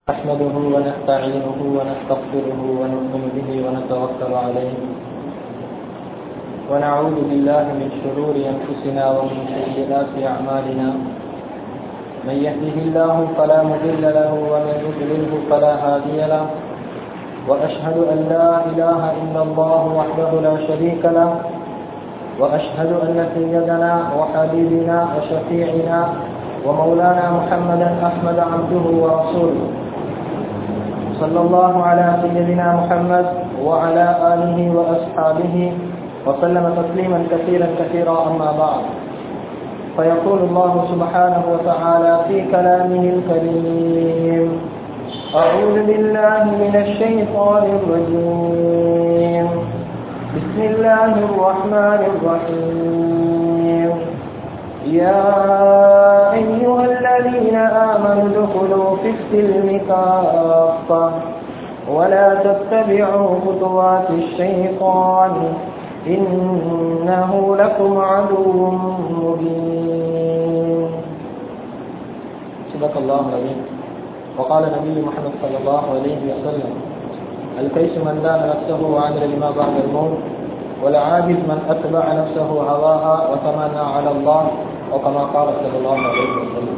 نحمده ونستعينه ونستغفره ونؤمن به ونتوكل عليه ونعوذ بالله من شرور أنفسنا ومن سيئات أعمالنا من يهده الله فلا مضل له ومن يضلله فلا هادي له وأشهد أن لا إله إلا الله وحده لا شريك له وأشهد أن سيدنا وحبيبنا وشفيعنا ومولانا محمدا أحمد عبده ورسوله صلى الله على سيدنا محمد وعلى آله وأصحابه وسلم تسليما كثيرا كثيرا أما بعد فيقول الله سبحانه وتعالى في كلامه الكريم أعوذ بالله من الشيطان الرجيم بسم الله الرحمن الرحيم يا أيها الذين آمنوا ادخلوا في السلم كافة ولا تتبعوا خطوات الشيطان إنه لكم عدو مبين صدق الله العظيم وقال نبي محمد صلى الله عليه وسلم الكيس من دان نفسه وعمل لما بعد الموت والعاجز من أتبع نفسه هواها وتمنى على الله وكما قال صلى الله عليه وسلم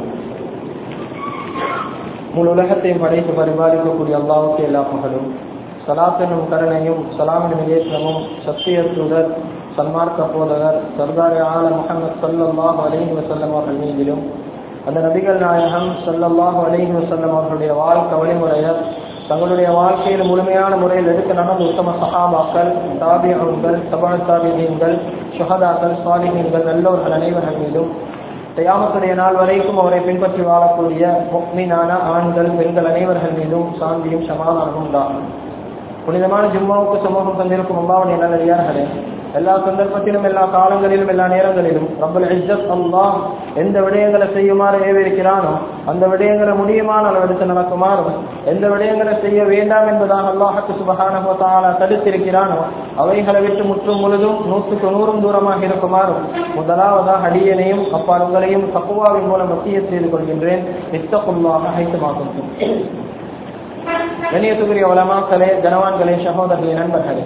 முழு உலகத்தையும் படைத்து பரிபாலிக்கக்கூடிய அல்லாவுக்கு எல்லா புகழும் சலாத்தனும் கருணையும் சலாமின் ஏற்றமும் சத்திய தூதர் சன்மார்க்க போதகர் சர்தாரி ஆல முகமது சல்லாஹ் அலஹி வசல்லம் அவர்கள் மீதிலும் அந்த நபிகள் நாயகம் சல்லல்லாஹு அலஹி வசல்லம் அவர்களுடைய வாழ்க்கை வழிமுறையர் தங்களுடைய வாழ்க்கையில் முழுமையான முறையில் எடுத்து நடந்த உத்தம சஹாபாக்கள் தாபியங்கள் சபால் தாபியங்கள் சுகதாக்கள் சுவாலிகங்கள் நல்லோர்கள் அனைவர்கள் மீதும் தயாமத்துடைய நாள் வரைக்கும் அவரை பின்பற்றி வாழக்கூடிய மீனான ஆண்கள் பெண்கள் அனைவர்கள் மீதும் சாந்தியும் சமாதானமும் தான் புனிதமான ஜும்மாவுக்கு சமூகம் தந்திருக்கும் அம்மாவுடைய நல்லடியார்களே எல்லா சந்தர்ப்பத்திலும் எல்லா காலங்களிலும் எல்லா நேரங்களிலும் ரப்பல் இஜத் அல்லாஹ் எந்த விடயங்களை செய்யுமாறு ஏவிருக்கிறானோ அந்த விடயங்களை முடியுமான அளவு எடுத்து நடக்குமாறும் எந்த விடயங்களை செய்ய வேண்டாம் என்பதாக அல்லாஹுக்கு சுபகான தடுத்திருக்கிறானோ அவைகளை விட்டு முற்றும் முழுதும் நூற்றுக்கு நூறும் தூரமாக இருக்குமாறும் முதலாவதாக அடியனையும் அப்பாடுகளையும் தப்புவாவின் மூலம் மத்திய செய்து கொள்கின்றேன் நித்தக்குள்ளாக ஹைத்தமாகும் கணியத்துக்குரிய உலமாக்களே ஜனவான்களே சகோதரர்களே நண்பர்களே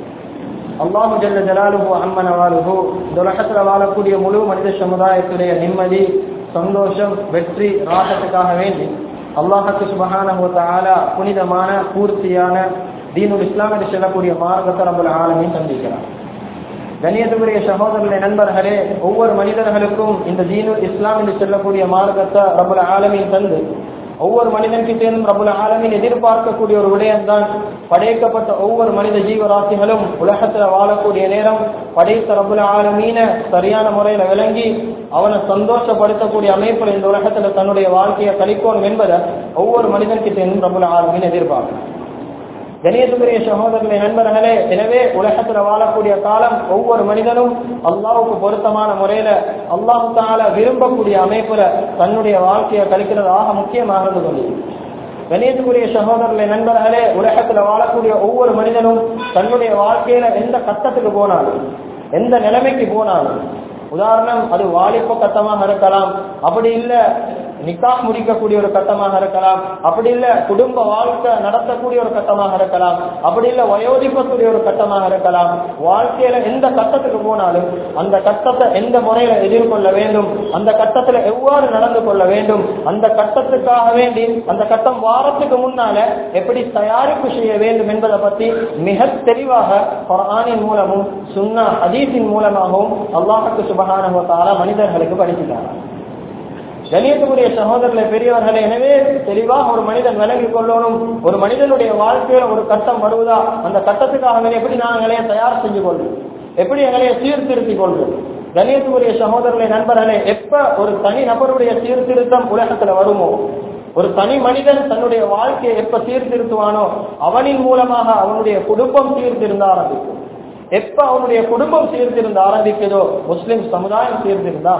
அல்லாஹு ஜல்ல ஜலாலுஹு அம்மனவாலுஹு இந்த உலகத்தில் வாழக்கூடிய முழு மனித சமுதாயத்துடைய நிம்மதி சந்தோஷம் வெற்றி ராகத்துக்காக வேண்டி அல்லாஹுக்கு சுபகான புனிதமான பூர்த்தியான தீனுல் இஸ்லாம் என்று சொல்லக்கூடிய மார்க்கத்தை ரபுல் ஆலமையும் சந்திக்கிறார் கணியத்துக்குரிய சகோதரர்களே நண்பர்களே ஒவ்வொரு மனிதர்களுக்கும் இந்த தீனுல் இஸ்லாம் என்று சொல்லக்கூடிய மார்க்கத்தை ரபுல் ஆலமையும் தந்து ஒவ்வொரு மனிதன்கிட்டேயும் ரபுல ஆலமின் எதிர்பார்க்கக்கூடிய ஒரு விடயம்தான் படைக்கப்பட்ட ஒவ்வொரு மனித ஜீவராசிகளும் உலகத்துல வாழக்கூடிய நேரம் படைத்த ரபுல ஆலமீன சரியான முறையில விளங்கி அவனை சந்தோஷப்படுத்தக்கூடிய அமைப்புல இந்த உலகத்துல தன்னுடைய வாழ்க்கையை கழிக்கணும் என்பதை ஒவ்வொரு மனிதன்கிட்டேயும் ரபுல ஆலமீன் எதிர்பார்க்கணும் கணேசபுரிய சகோதரர்களே நண்பர்களே எனவே உலகத்துல வாழக்கூடிய காலம் ஒவ்வொரு மனிதனும் அல்லாவுக்கு பொருத்தமான முறையில அல்லாஹு தால விரும்பக்கூடிய அமைப்புல தன்னுடைய வாழ்க்கையை கழிக்கிறது ஆக முக்கியமாக இருந்து கொண்டு கணேசபுரிய சகோதரர்களே நண்பர்களே உலகத்துல வாழக்கூடிய ஒவ்வொரு மனிதனும் தன்னுடைய வாழ்க்கையில எந்த கட்டத்துக்கு போனாலும் எந்த நிலைமைக்கு போனாலும் உதாரணம் அது வாலிப்ப கட்டமாக இருக்கலாம் அப்படி இல்ல நிக்காஹ் முடிக்கக்கூடிய ஒரு கட்டமாக இருக்கலாம் அப்படி இல்ல குடும்ப வாழ்க்கை நடத்தக்கூடிய ஒரு கட்டமாக இருக்கலாம் அப்படி இல்ல வயோதிப்பக்கூடிய ஒரு கட்டமாக இருக்கலாம் வாழ்க்கையில எந்த கட்டத்துக்கு போனாலும் அந்த கட்டத்தை எந்த முறையில எதிர்கொள்ள வேண்டும் அந்த கட்டத்துல எவ்வாறு நடந்து கொள்ள வேண்டும் அந்த கட்டத்துக்காக வேண்டி அந்த கட்டம் வாரத்துக்கு முன்னால எப்படி தயாரிப்பு செய்ய வேண்டும் என்பதை பத்தி மிக தெளிவாக குரானின் மூலமும் சுன்னா அதீசின் மூலமாகவும் அல்லாஹுக்கு சுபகான மனிதர்களுக்கு படிச்சுட்டாங்க கணியத்துக்குரிய சகோதரர்களை பெரியவர்களே எனவே தெளிவாக ஒரு மனிதன் விளங்கிக் கொள்ளணும் ஒரு மனிதனுடைய வாழ்க்கையில ஒரு கட்டம் வருவதா அந்த கட்டத்துக்காக எப்படி நாங்களே தயார் செஞ்சு கொள்வோம் எப்படி எங்களைய சீர்திருத்திக் கொள்வோம் கணியத்துக்குரிய சகோதரர்களை நண்பர்களே எப்ப ஒரு தனி நபருடைய சீர்திருத்தம் உலகத்துல வருமோ ஒரு தனி மனிதன் தன்னுடைய வாழ்க்கையை எப்ப சீர்திருத்துவானோ அவனின் மூலமாக அவனுடைய குடும்பம் சீர்திருந்த ஆரம்பிக்கும் எப்ப அவனுடைய குடும்பம் சீர்திருந்த ஆரம்பிக்குதோ முஸ்லிம் சமுதாயம் சீர்திருந்தா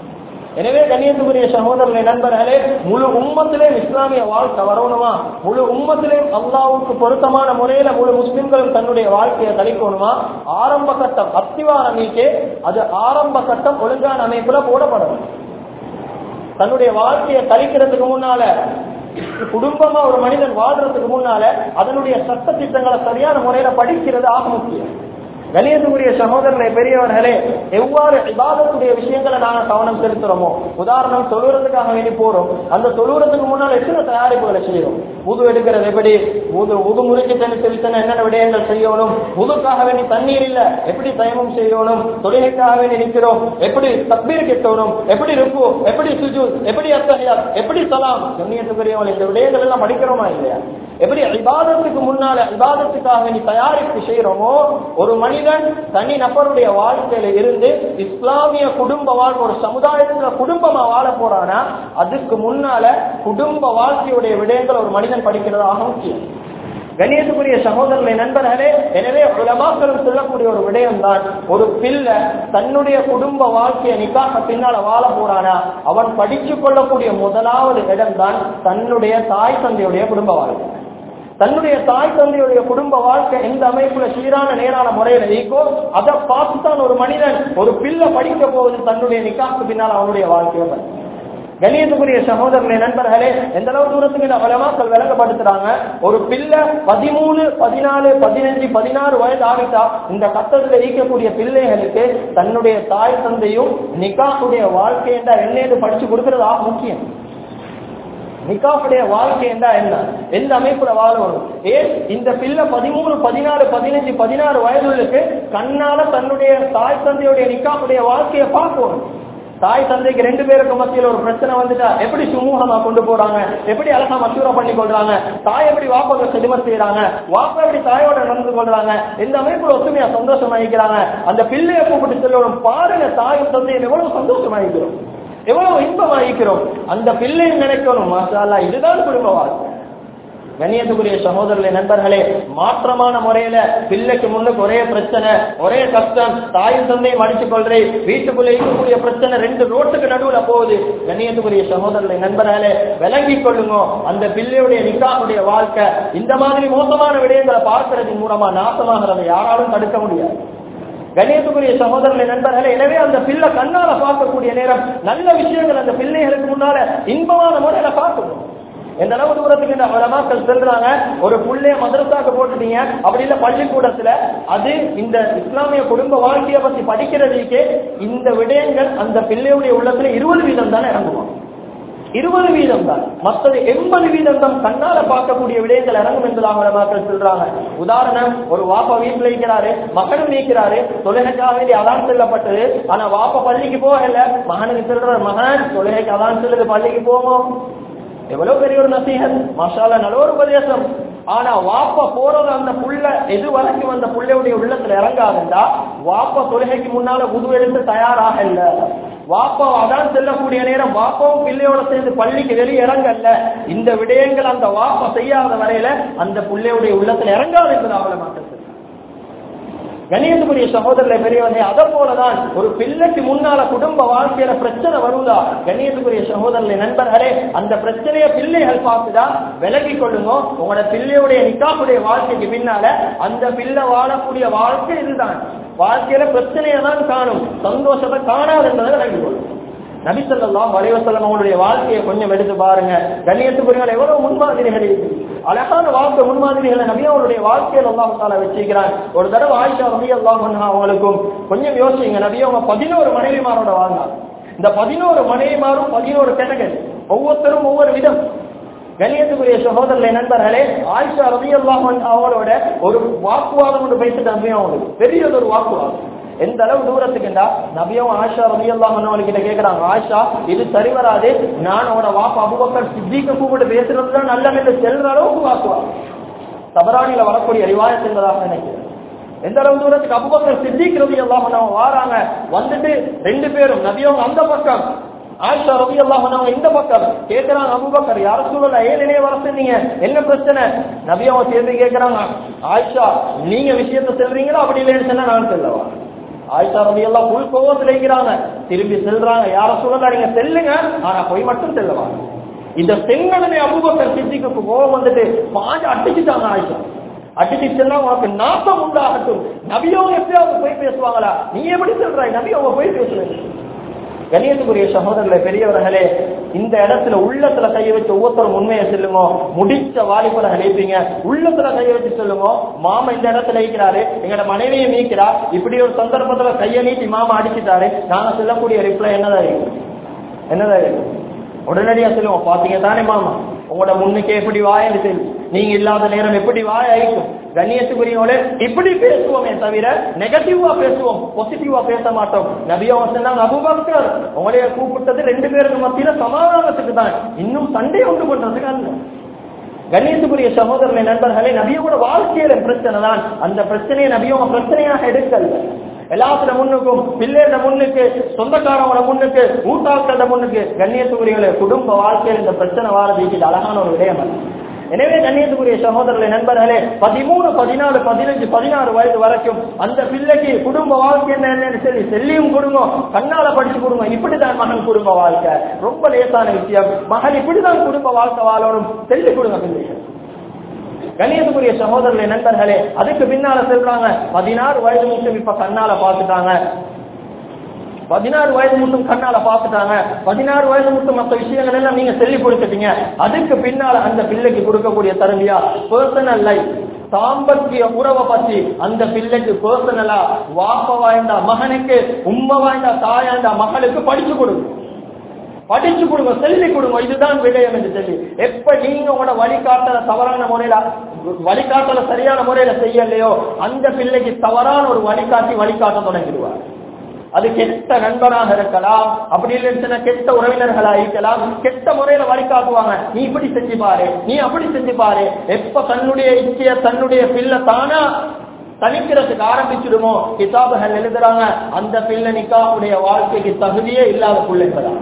எனவே கண்ணியத்துக்குரிய சகோதரர்களை நண்பர்களே முழு உம்மத்திலேயும் இஸ்லாமிய வாழ்க்கை வரணுமா முழு உம்மத்திலேயும் அல்லாவுக்கு பொருத்தமான முறையில முழு முஸ்லிம்களும் தன்னுடைய வாழ்க்கையை கழிக்கணுமா ஆரம்ப கட்டம் அத்திவாரம் நீக்கே அது ஆரம்ப கட்டம் ஒழுங்கான அமைப்புல போடப்படணும் தன்னுடைய வாழ்க்கையை கழிக்கிறதுக்கு முன்னால குடும்பமா ஒரு மனிதன் வாழ்றதுக்கு முன்னால அதனுடைய சட்ட திட்டங்களை சரியான முறையில படிக்கிறது ஆக முக்கியம் கணியத்துக்குரிய சகோதரர்களே பெரியவர்களே எவ்வாறு இபாதத்துடைய விஷயங்களை நாங்க கவனம் செலுத்துறோமோ உதாரணம் தொழுறதுக்காக வேண்டி போறோம் அந்த தொழுறதுக்கு முன்னால் எத்தனை தயாரிப்புகளை செய்யறோம் உது எடுக்கிறது எப்படி உது உது முறிக்கு தண்ணி தெளித்தன என்னென்ன விடயங்கள் செய்யணும் உதுக்காக வேண்டி தண்ணீர் இல்ல எப்படி தயமம் செய்யணும் தொழுகைக்காக வேண்டி நிற்கிறோம் எப்படி தக்பீர் கெட்டணும் எப்படி ருக்கு எப்படி சுஜு எப்படி அத்தகையா எப்படி சலாம் கண்ணியத்துக்குரியவங்க இந்த விடயங்கள் எல்லாம் படிக்கிறோமா இல்லையா எப்படி இபாதத்துக்கு முன்னால இபாதத்துக்காக வேண்டி தயாரிப்பு செய்யறோமோ ஒரு மனிதன் தனி நபருடைய வாழ்க்கையில இருந்து இஸ்லாமிய குடும்ப வாழ்க்கை ஒரு சமுதாயத்துல குடும்பமா வாழ போறானா அதுக்கு முன்னால குடும்ப வாழ்க்கையுடைய விடயங்கள் ஒரு மனிதன் படிக்கிறதாக முக்கியம் கணியத்துக்குரிய சகோதரர்களை நண்பர்களே எனவே உலமாக்கள் சொல்லக்கூடிய ஒரு விடயம் தான் ஒரு பிள்ளை தன்னுடைய குடும்ப வாழ்க்கையை நிக்காக பின்னால வாழ போறானா அவன் படிச்சு கொள்ளக்கூடிய முதலாவது இடம் தான் தன்னுடைய தாய் தந்தையுடைய குடும்ப வாழ்க்கை தன்னுடைய தாய் தந்தையுடைய குடும்ப வாழ்க்கை எந்த அமைப்புல சீரான நேரான முறையில இருக்கோ அதை பார்த்துதான் ஒரு மனிதன் ஒரு பிள்ளை படிக்க போவது தன்னுடைய நிக்காக்கு பின்னால் அவனுடைய வாழ்க்கையை பற்றி கணியத்துக்குரிய சகோதரர்களே நண்பர்களே எந்த அளவு தூரத்துக்கு இந்த வளமாக்கள் விளங்கப்படுத்துறாங்க ஒரு பிள்ளை பதிமூணு பதினாலு பதினஞ்சு பதினாறு வயது ஆகிட்டா இந்த கட்டத்துல ஈக்கக்கூடிய பிள்ளைகளுக்கு தன்னுடைய தாய் தந்தையும் நிக்காக்குடைய வாழ்க்கை என்றா என்னன்னு படிச்சு கொடுக்கறது ஆக முக்கியம் நிக்காவுடைய வாழ்க்கை என்றா என்ன எந்த அமைப்புல வாழணும் ஏன் இந்த பிள்ளை பதிமூணு பதினாறு பதினஞ்சு பதினாறு வயதுகளுக்கு கண்ணால தன்னுடைய தாய் தந்தையுடைய நிக்காவுடைய வாழ்க்கையை பார்க்கணும் தாய் தந்தைக்கு ரெண்டு பேருக்கு மத்தியில் ஒரு பிரச்சனை வந்துட்டா எப்படி சுமூகமா கொண்டு போறாங்க எப்படி அழகா மசூரா பண்ணி கொள்றாங்க தாய் எப்படி வாப்பாவை செதுமத் செய்யறாங்க வாப்பா எப்படி தாயோட நடந்து கொள்றாங்க இந்த அமைப்புல ஒத்துமையா சந்தோஷமா இருக்கிறாங்க அந்த பிள்ளையை கூப்பிட்டு சொல்லணும் பாருங்க தாயும் தந்தையும் எவ்வளவு சந்தோஷமா இருக்கிறோம் எவ்வளவு இன்பமா இருக்கிறோம் அந்த பிள்ளையை நினைக்கணும் மாஷா இதுதான் குடும்ப வாழ்க்கை கண்ணியத்துக்குரிய சகோதரர்களே நண்பர்களே மாற்றமான முறையில பிள்ளைக்கு முன்னுக்கு ஒரே பிரச்சனை ஒரே கஷ்டம் தாயும் தந்தையும் அடித்துக் கொள்றேன் வீட்டுக்குள்ள இருக்கக்கூடிய பிரச்சனை ரெண்டு ரோட்டுக்கு நடுவுல போகுது கண்ணியத்துக்குரிய சகோதரர்களே நண்பர்களே விளங்கி கொள்ளுங்க அந்த பிள்ளையுடைய நிக்காவுடைய வாழ்க்கை இந்த மாதிரி மோசமான விடயங்களை பார்க்கறதின் மூலமா நாசமாகிறதை யாராலும் தடுக்க முடியாது கணேசகுரிய சகோதரர்களை நண்பர்களே எனவே அந்த பிள்ளை கண்ணால பார்க்கக்கூடிய நேரம் நல்ல விஷயங்கள் அந்த பிள்ளைகளுக்கு முன்னால இன்பமான முறையில பார்க்கணும் எந்த அளவு தூரத்துக்கு இந்த உலமாக்கள் செல்றாங்க ஒரு புள்ளைய மதரசாக்கு போட்டுட்டீங்க அப்படி இல்ல பள்ளிக்கூடத்துல அது இந்த இஸ்லாமிய குடும்ப வாழ்க்கையை பத்தி படிக்கிறதுக்கே இந்த விடயங்கள் அந்த பிள்ளையுடைய உள்ளத்துல இருபது வீதம் தானே இறங்குவோம் இருபது வீதம் தான் மற்றது எண்பது வீதம் தான் கண்ணால பார்க்கக்கூடிய விடயங்கள் இறங்கும் என்பதாக உலமாக்கள் சொல்றாங்க உதாரணம் ஒரு வாப்பா வீட்டுல இருக்கிறாரு மகனும் நீக்கிறாரு தொழுகைக்காக வேண்டி அதான் செல்லப்பட்டது ஆனா வாப்பா பள்ளிக்கு போகல மகனுக்கு செல்ற மகன் தொழுகைக்கு அதான் செல்லுது பள்ளிக்கு போவோம் எவ்வளவு பெரிய ஒரு நசீகத் மாஷால நல்ல ஒரு உபதேசம் ஆனா வாப்பா போறது அந்த புள்ள எது வரைக்கும் அந்த புள்ளையுடைய உள்ளத்துல இறங்காதுண்டா வாப்பா தொழுகைக்கு முன்னால உது எடுத்து தயாராக இல்ல வாப்பா அதான் செல்லக்கூடிய நேரம் வாப்பாவும் பிள்ளையோட சேர்ந்து பள்ளிக்கு வெளியே இறங்கல்ல இந்த விடயங்கள் அந்த வாப்பா செய்யாத வரையில அந்த பிள்ளையுடைய உள்ளத்துல இறங்காது என்பது அவளை மாற்றம் கணியத்துக்குரிய சகோதரர்களை பெரியவர்களே அதை போலதான் ஒரு பிள்ளைக்கு முன்னால குடும்ப வாழ்க்கையில பிரச்சனை வருவதா கணியத்துக்குரிய சகோதரர்களை நண்பர்களே அந்த பிரச்சனைய பிள்ளைகள் பார்த்துதா விலகி கொள்ளுங்க உங்களோட பிள்ளையுடைய நிக்காவுடைய வாழ்க்கைக்கு பின்னால அந்த பிள்ளை வாழக்கூடிய வாழ்க்கை இதுதான் வாழ்க்கையில பிரச்சனையை தான் காணும் சந்தோஷத்தை காணாது என்பதை விலகி கொள்ளும் நபிசல்லாம் வலைவசல்லம் அவங்களுடைய வாழ்க்கையை கொஞ்சம் எடுத்து பாருங்க கண்ணியத்துக்குரியவர்கள் எவ்வளவு முன்மாதிரிகள் இருக்கு அழகான வாழ்க்கை முன்மாதிரிகளை நபி அவருடைய வாழ்க்கையில் அல்லாஹ் தாலா வச்சிருக்கிறான் ஒரு தடவை ஆயிஷா ரபி அல்லாஹ் அவங்களுக்கும் கொஞ்சம் யோசிங்க நபி அவங்க பதினோரு மனைவிமாரோட வாழ்ந்தாங்க இந்த பதினோரு மனைவிமாரும் பதினோரு கேட்டகரி ஒவ்வொருத்தரும் ஒவ்வொரு விதம் கண்ணியத்துக்குரிய சகோதரர்களை நண்பர்களே ஆயிஷா ரபி அல்லாஹ் அவங்களோட ஒரு வாக்குவாதம் ஒன்று பேசிட்டு நபி அவங்களுக்கு பெரியது ஒரு வாக்குவாதம் எந்த அளவு தூரத்துக்குண்டா நபியும் ஆஷா ரவி அல்லாம கிட்ட கேக்குறாங்க ஆஷா இது சரி வராது நான் உன வாப்பா அபுபக்கர் சித்திக்க கூப்பிட்டு பேசுறதுதான் நல்ல என்று செல்ற அளவுக்கு வாக்குவா தபராணியில வரக்கூடிய ரிவாயத் என்பதாக நினைக்கிறேன் எந்த அளவு தூரத்துக்கு அபுபக்கர் சித்திக் ரவி அல்லாம வாராங்க வந்துட்டு ரெண்டு பேரும் நபியவங்க அந்த பக்கம் ஆயிஷா ரவி அல்லாம இந்த பக்கம் கேட்கிறாங்க அபுபக்கர் யார சூழல ஏன் நினைவு வர சொன்னீங்க என்ன பிரச்சனை நபியவங்க சேர்ந்து கேட்கிறாங்க ஆயிஷா நீங்க விஷயத்த செல்றீங்களா அப்படி இல்லைன்னு சொன்னா நான் செல்லவா ஆயிஷா ரவி எல்லாம் புல் கோவத்தில் இருக்கிறாங்க திரும்பி செல்றாங்க யார சொல்லல நீங்க செல்லுங்க ஆனா போய் மட்டும் செல்லுவாங்க இந்த செங்கடனை அபுபக்கர் சித்திக்கு கோவம் வந்துட்டு பாஞ்சு அடிச்சுட்டாங்க ஆயிஷா அடிச்சுச்சுன்னா உனக்கு நாசம் உண்டாகட்டும் நபியவங்க எப்பயாவது போய் பேசுவாங்களா நீ எப்படி சொல்றாய் நபி அவங்க போய் பேசுறேன் கணியத்துக்குரிய சகோதரர்களே பெரியவர்களே இந்த இடத்துல உள்ளத்துல கைய வச்சு ஒவ்வொருத்தரும் உண்மையை சொல்லுங்க முடிச்ச வாலிபரை அழைப்பீங்க உள்ளத்துல கைய வச்சு சொல்லுங்க மாமா இந்த இடத்துல இருக்கிறாரு எங்கட மனைவியை நீக்கிறா இப்படி ஒரு சந்தர்ப்பத்துல கைய நீட்டி மாமா அடிச்சுட்டாரு நாங்க சொல்லக்கூடிய ரிப்ளை என்னதான் இருக்கும் என்னதான் இருக்கும் உடனடியா சொல்லுவோம் பாத்தீங்க தானே மாமா உங்களோட முன்னுக்கு எப்படி வாயன்னு தெரியும் நீங்க இல்லாத நேரம் எப்படி வாய் அழிக்கும் கண்ணியத்துக்குரியவங்களே இப்படி பேசுவோமே தவிர நெகட்டிவா பேசுவோம் பாசிட்டிவா பேச மாட்டோம் நபியா சொன்னாங்க அபுபக்கர் உங்களைய கூப்பிட்டது ரெண்டு பேருக்கு மத்தியில சமாதானத்துக்கு தான் இன்னும் சண்டை உண்டு பண்றதுக்கு அல்ல கண்ணியத்துக்குரிய சகோதரனை நண்பர்களே நபியோட வாழ்க்கையில பிரச்சனை தான் அந்த பிரச்சனையை நபியோட பிரச்சனையாக எடுக்கல எல்லாத்துல முன்னுக்கும் பிள்ளையோட முன்னுக்கு சொந்தக்காரங்களோட முன்னுக்கு ஊட்டாக்களோட முன்னுக்கு கண்ணியத்துக்குரிய குடும்ப வாழ்க்கையில் இந்த பிரச்சனை வாரதுக்கு இது அழகான ஒரு விடயம் அல்ல. எனவே கண்ணியத்துக்குரிய சகோதரர்களே நண்பர்களே பதிமூணு பதினாலு பதினஞ்சு பதினாறு வயது வரைக்கும் அந்த பிள்ளைக்கு குடும்ப வாழ்க்கை என்ன என்னன்னு சொல்லி செல்லியும் கொடுங்க கண்ணால படிச்சு கொடுங்க இப்படிதான் மகன் குடும்ப வாழ்க்கை ரொம்ப லேசான விஷயம் மகன் இப்படிதான் குடும்ப வாழ்க்கை வாழணும் சொல்லி கொடுங்க பிள்ளைகள் கணியத்துக்குரிய சகோதரர்களே நண்பர்களே அதுக்கு பின்னால சொல்றாங்க பதினாறு வயது மட்டும் இப்ப கண்ணால பாத்துட்டாங்க பதினாறு வயது மட்டும் கண்ணால பாத்துட்டாங்க பதினாறு வயது மட்டும் மற்ற விஷயங்கள் எல்லாம் நீங்க சொல்லி கொடுத்துட்டீங்க அதுக்கு பின்னால அந்த பிள்ளைக்கு கொடுக்கக்கூடிய தருவியா பர்சனல் லைஃப் தாம்பத்திய உறவை பத்தி அந்த பிள்ளைக்கு பர்சனலா வாப்ப வாய்ந்தா மகனுக்கு உம்மை வாய்ந்தா தாயாண்டா மகளுக்கு படிச்சு கொடுங்க படிச்சு கொடுங்க சொல்லி கொடுங்க இதுதான் விடயம் என்று சொல்லி எப்ப நீங்க உங்களோட வழிகாட்டல தவறான முறையில வழிகாட்டல சரியான முறையில செய்யலையோ அந்த பிள்ளைக்கு தவறான ஒரு வழிகாட்டி வழிகாட்ட தொடங்கிடுவார் அது கெட்ட நண்பனாக இருக்கலாம் அப்படி இல்லைன்னு கெட்ட உறவினர்களா இருக்கலாம் கெட்ட முறையில வழிகாட்டுவாங்க நீ இப்படி செஞ்சு பாரு நீ அப்படி செஞ்சு பாரு எப்ப தன்னுடைய இச்சைய தன்னுடைய பிள்ளை தானா தனிக்கிறதுக்கு ஆரம்பிச்சிடுமோ கிதாபுகள் எழுதுறாங்க அந்த பிள்ளை நிக்காவுடைய வாழ்க்கைக்கு தகுதியே இல்லாத பிள்ளைங்கதான்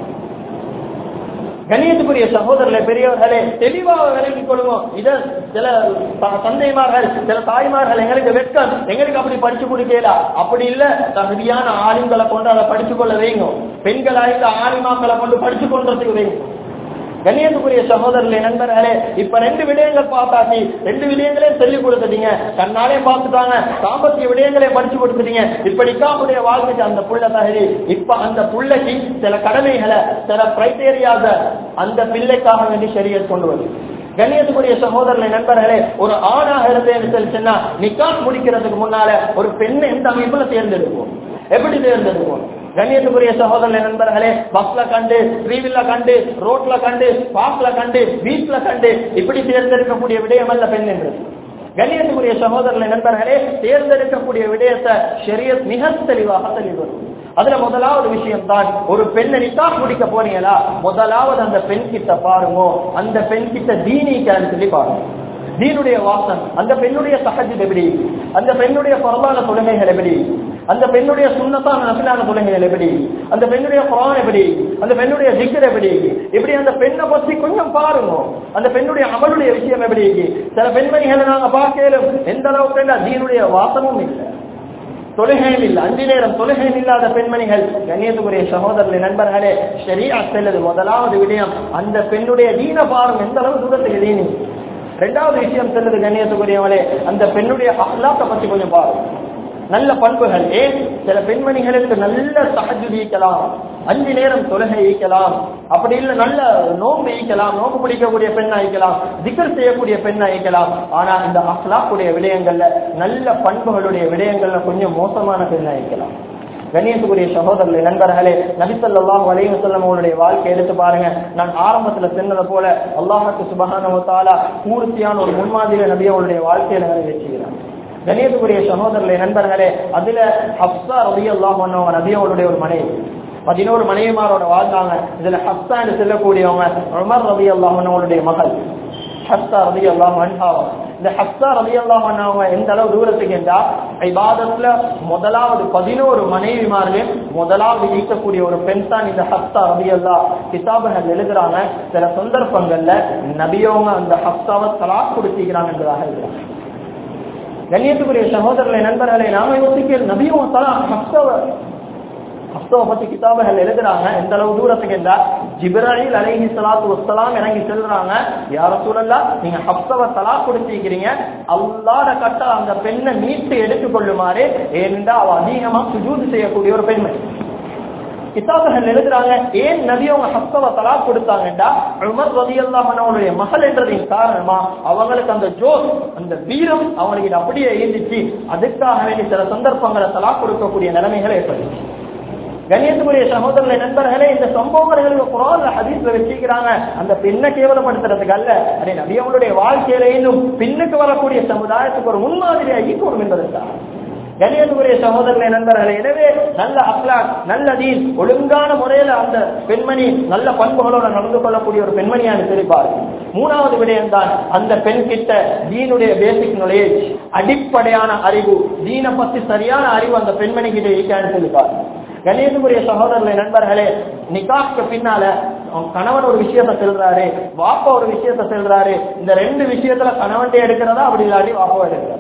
கண்ணியத்துக்குரிய சகோதரர்களே பெரியவர்களே தெளிவாக விலகிக் கொள்வோம் இத சில த- தந்தைமார்கள் சில தாய்மார்கள் எங்களுக்கு வெட்கம் எங்களுக்கு அப்படி படிச்சு கொடுக்கல அப்படி இல்ல தகுதியான ஆளுங்களை கொண்டு அதை படிச்சு கொள்ள வைங்க பெண்களாக ஆலிமாக்களை கொண்டு படிச்சு கொண்டதுக்கு வைங்க கண்ணியத்துக்குரிய சகோதரர்களே நண்பர்களே இப்ப ரெண்டு விடயங்கள் பார்த்தாச்சு ரெண்டு விடயங்களையும் சொல்லி கொடுத்துட்டீங்க கண்ணாலே பார்த்துட்டாங்க சாம்பத்திய விடயங்களையும் படிச்சு கொடுத்துட்டீங்க இப்படிக்கா உடைய வாழ்க்கைக்கு அந்த புள்ள தகுதி இப்ப அந்த புள்ளைக்கு சில கடமைகளை சில கிரைட்டேரியாத அந்த பிள்ளைக்காக வேண்டி சரிய கொண்டு வருது கண்ணியத்துக்குரிய சகோதரர்களை நண்பர்களே ஒரு ஆணாக இருந்தேன்னு சொல்லி சொன்னா நிக்காஸ் முடிக்கிறதுக்கு முன்னால ஒரு பெண்ணை எந்த அமைப்புல தேர்ந்தெடுப்போம் எப்படி தேர்ந்தெடுப்போம் கண்ணியத்துக்குரிய சகோதரர்களே நண்பர்களே பஸ்ல கண்டு ட்ரீவில்ல கண்டு ரோட்ல கண்டு பார்க்ல கண்டு பீச்ல கண்டு இப்படி தேர்ந்தெடுக்கக்கூடிய விடயம் அல்ல பெண் என்றது கண்ணியத்துக்குரிய சகோதரர்களே நண்பர்களே தேர்ந்தெடுக்கக்கூடிய விடயத்தை ஷரியத் மிக தெளிவாக தெளிவு அதுல முதலாவது விஷயம் தான் ஒரு பெண்ணை நிக்காஹ் முடிக்க போனீங்களா முதலாவது அந்த பெண் கிட்ட பாருங்க அந்த பெண் கிட்ட தீனிக்கான்னு சொல்லி பாருங்க தீனுடைய வாசம் அந்த பெண்ணுடைய சகஜம் எப்படி அந்த பெண்ணுடைய பரவான தொழுகைகள் எப்படி அந்த பெண்ணுடைய சுண்ணத்தான நபிலான தொழுகைகள் எப்படி அந்த பெண்ணுடைய குரான் எப்படி அந்த பெண்ணுடைய ஜிக்கர் எப்படி இப்படி அந்த பெண்ணை பத்தி கொஞ்சம் பாருங்க அந்த பெண்ணுடைய அமலுடைய விஷயம் எப்படி சில பெண்மணிகளை நாங்க பார்க்கலும் எந்த அளவுக்கு தீனுடைய வாசமும் இல்லை தொழுகையில் இல்லை அஞ்சு நேரம் தொழுகையில் இல்லாத பெண்மணிகள் கண்ணியத்துக்குரிய சகோதரர்களே நண்பர்களே சரியா செல்லுது முதலாவது விடயம் அந்த பெண்ணுடைய தீன பாரம் எந்த அளவு தூரத்துக்கு தீனி ரெண்டாவது விஷயம் செல்லுது கண்ணியத்துக்குரியவங்களே அந்த பெண்ணுடைய அஹ்லாத்தை பத்தி கொஞ்சம் பாருங்க நல்ல பண்புகள் ஏன் சில பெண்மணிகளுக்கு நல்ல சகஜு ஈக்கலாம் அஞ்சு நேரம் தொழுகை ஈக்கலாம் அப்படி இல்ல நல்ல நோம்பு ஈக்கலாம் நோம்பு பிடிக்கக்கூடிய பெண்ணா ஈக்கலாம் திக்கர் செய்யக்கூடிய பெண்ணா ஈக்கலாம் ஆனா இந்த அஹ்லாக்குடைய விடயங்கள்ல நல்ல பண்புகளுடைய விடயங்கள்ல கொஞ்சம் மோசமான பெண்ணா ஈக்கலாம் கண்ணியத்துக்குரிய சகோதரர்களே நண்பர்களே நபிசல்லாஹ் வலைவசல்லம் அவருடைய வாழ்க்கை எடுத்து பாருங்க நான் ஆரம்பத்துல சொன்னதை போல அல்லாஹுக்கு சுபகான பூர்த்தியான ஒரு முன்மாதிரி நபி அவருடைய வாழ்க்கையில நிறைவேற்றுகிறார் கணியத்துக்குரிய சகோதரர்களே நண்பர்களே அதுல ஹப்சா ரவி அல்லாஹ் நபி அவருடைய ஒரு மனைவி பதினோரு மனைவிமாரோட வாழ்ந்தாங்க இதுல ஹப்சா என்று சொல்லக்கூடியவங்க உமர் ரவி அல்லாஹனுடைய மகள் ஹப்சா ரவி அல்லாஹ் அன்ஹாவா இந்த ஹப்சா ரவி அல்லாஹ் அவங்க எந்த அளவு தூரத்துக்கு என்றா இபாதத்துல முதலாவது பதினோரு மனைவிமார்கள் முதலாவது ஈர்க்கக்கூடிய ஒரு பெண் தான் இந்த ஹப்சா ரவி அல்லா கிதாபுகள் எழுதுறாங்க சில சந்தர்ப்பங்கள்ல நபியவங்க அந்த ஹப்சாவை தலா கொடுத்திக்கிறாங்க என்பதாக எழுதுறாங்க கண்ணியத்துக்குரிய சகோதரர்களை நண்பர்களை நாம யோசிக்க நபியும் தலா ஹப்சாவை ஹப்சாவை பத்தி கிதாபுகள் எழுதுறாங்க எந்த அளவு தூரத்துக்கு என்றா ஜிப்ராஹில் அலைஹி ஸலாத்து வஸ்ஸலாம் இறங்கி செல்றாங்க யார சூழல்லா நீங்க ஹப்சாவை தலா கொடுத்திருக்கிறீங்க அல்லாத கட்ட அந்த பெண்ணை மீட்டு எடுத்துக் கொள்ளுமாறு ஏனென்றா அவ அதிகமா சுஜூது செய்யக்கூடிய ஒரு பெண்மை கிதாபுகள் எழுதுறாங்க ஏன் நபி அவங்க ஹஸ்தவ தலா கொடுத்தாங்கடா உமர் ரதியல்லாஹு அவனுடைய மகள் என்றதின் காரணமா அவங்களுக்கு அந்த ஜோஸ் அந்த வீரம் அவங்களுக்கு அப்படியே இருந்துச்சு அதுக்காக வேண்டி சில சந்தர்ப்பங்களை தலா கொடுக்கக்கூடிய நிலைமைகள் ஏற்பட்டுச்சு கண்ணியத்துக்குரிய சகோதரர்களை நண்பர்களே இந்த சம்பவங்களுக்கு குரான்ல ஹதீஸ்ல வச்சுக்கிறாங்க அந்த பெண்ணை கேவலப்படுத்துறதுக்கு அல்ல அதே நபியவங்களுடைய வாழ்க்கையில இன்னும் பின்னுக்கு வரக்கூடிய சமுதாயத்துக்கு ஒரு முன்மாதிரியா ஈக்கணும் என்பதற்காக கணியத்துக்குரிய சகோதரர்களை நண்பர்களே எனவே நல்ல அப்லாக் நல்ல தீன் ஒழுங்கான முறையில அந்த பெண்மணி நல்ல பண்புகளோட நடந்து கொள்ளக்கூடிய ஒரு பெண்மணியான தெரிப்பார் மூணாவது விடயம் தான் அந்த பெண் கிட்ட தீனுடைய பேசிக் நாலேஜ் அடிப்படையான அறிவு தீனை பத்தி சரியான அறிவு அந்த பெண்மணி கிட்ட இருக்கான்னு சொல்லிப்பார் கணேசனுடைய சகோதரர்களை நண்பர்களே நிக்காக்கு பின்னால கணவன் ஒரு விஷயத்த செல்றாரு வாப்பா ஒரு விஷயத்த செல்றாரு இந்த ரெண்டு விஷயத்துல கணவன் எடுக்கிறதா அப்படி இல்லாட்டி வாப்பா எடுக்கிறதா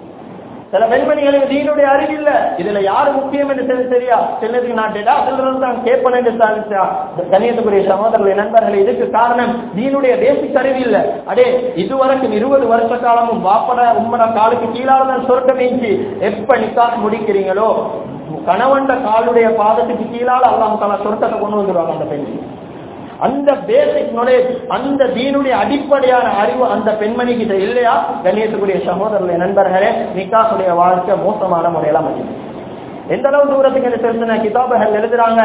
சில பெண்மணிகளுக்கு தீனுடைய அறிவு இல்ல இதுல யாரு முக்கியம் என்று தெரிஞ்சு சரியா சிலருக்கு நான் டெடா சொல்றது தான் கேட்பேன் என்று கணியத்துக்குரிய சகோதரர்களை நண்பர்கள் இதுக்கு காரணம் தீனுடைய பேசிக் அறிவு இல்ல அடே இதுவரைக்கும் இருபது வருஷ காலமும் வாப்பட உம்மட காலுக்கு கீழால தான் சொர்க்கம் நீங்கி எப்ப நிக்காக முடிக்கிறீங்களோ கணவன்ட காலுடைய பாதத்துக்கு கீழால அல்லாம தலா சொர்க்கத்தை கொண்டு வந்துருவாங்க அந்த பெண் அந்த பேசிக் நாலேஜ் அந்த தீனுடைய அடிப்படையான அறிவு அந்த பெண்மணி கிட்ட இல்லையா கண்ணியத்துக்குரிய சகோதரர்களை நண்பர்களே நிக்காசுடைய வாழ்க்கை மோசமான முறையில அமையும் எந்த அளவு தூரத்துக்கு தெரிஞ்ச கிதாபுகள் எழுதுறாங்க